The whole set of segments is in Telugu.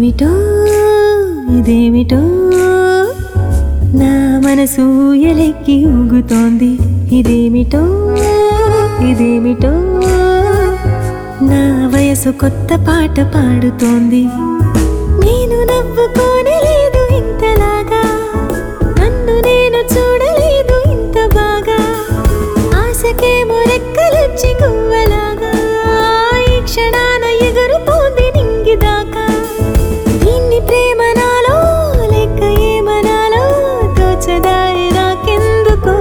ఇదేమిటో ఇదేమిటో నా మనసు ఎలెక్కి ఊగుతోంది ఇదేమిటో ఇదేమిటో నా వయసు కొత్త పాట పాడుతోంది నేను నవ్వుకోనే లేదు ఇంతలాగా నన్ను నేను చూడలేదు ఇంత బాగా ఆశకేమో రెక్కలొచ్చి గువ్వలాగా ఈ క్షణాన ఎగురుతోంది నింగిదాకా ఇన్ని ప్రేమ నాలో లేక ఏమనాలో తోచదారి నాకెందుకో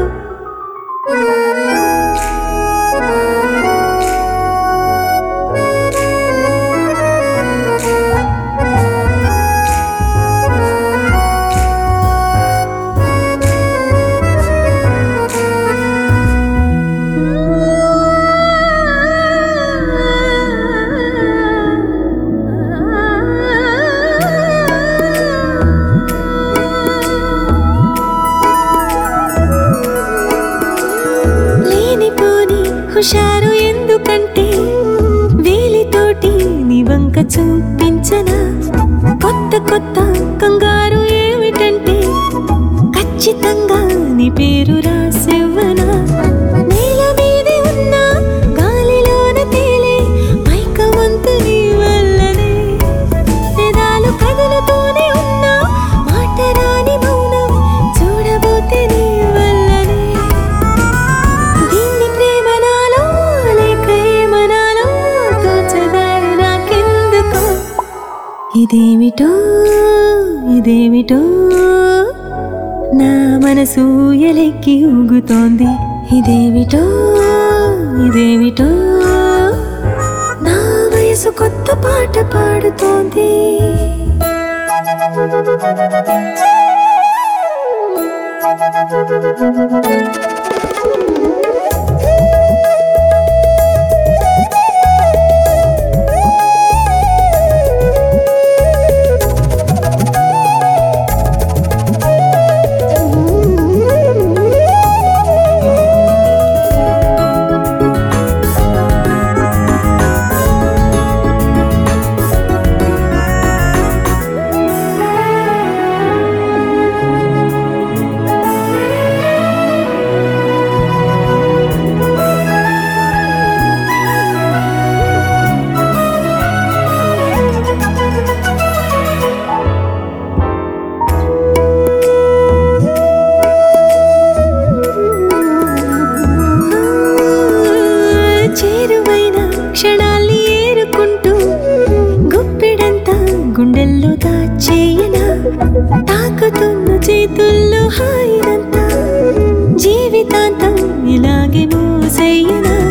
లేనిపోని హుషారు ఎందుకంటే వేలితోటి నీ వంక చూపించనా కొత్త కొత్త కంగారు ఏమిటంటే ఖచ్చితంగా నీ పేరు రాసివ్వనా నేల మీదే ఉన్నా గాలిలోన తేలే మైకమంతు నీ వల్లనే పెదాలు కదులుతూనే ఉన్నా మాట రాని మౌనం చూడబోతే నీ వల్లనే దీన్ని ప్రేమ నాలో లేక ఏమనాలో తోచదారి నాకెందుకో ఇదేమిటో ఇదేమిటో నా మనసు ఎలెక్కి ఊగుతోంది ఇదేమిటో ఇదేమిటో నా వయసు కొత్త పాట పాడుతోంది చేరువైన క్షణాల్ని ఏరుకుంటూ గుప్పెడంతా గుండెల్లో దాచేయనా తాకుతున్న చేతుల్లో హాయినంతా జీవితాంతం ఇలాగే మూసేయనా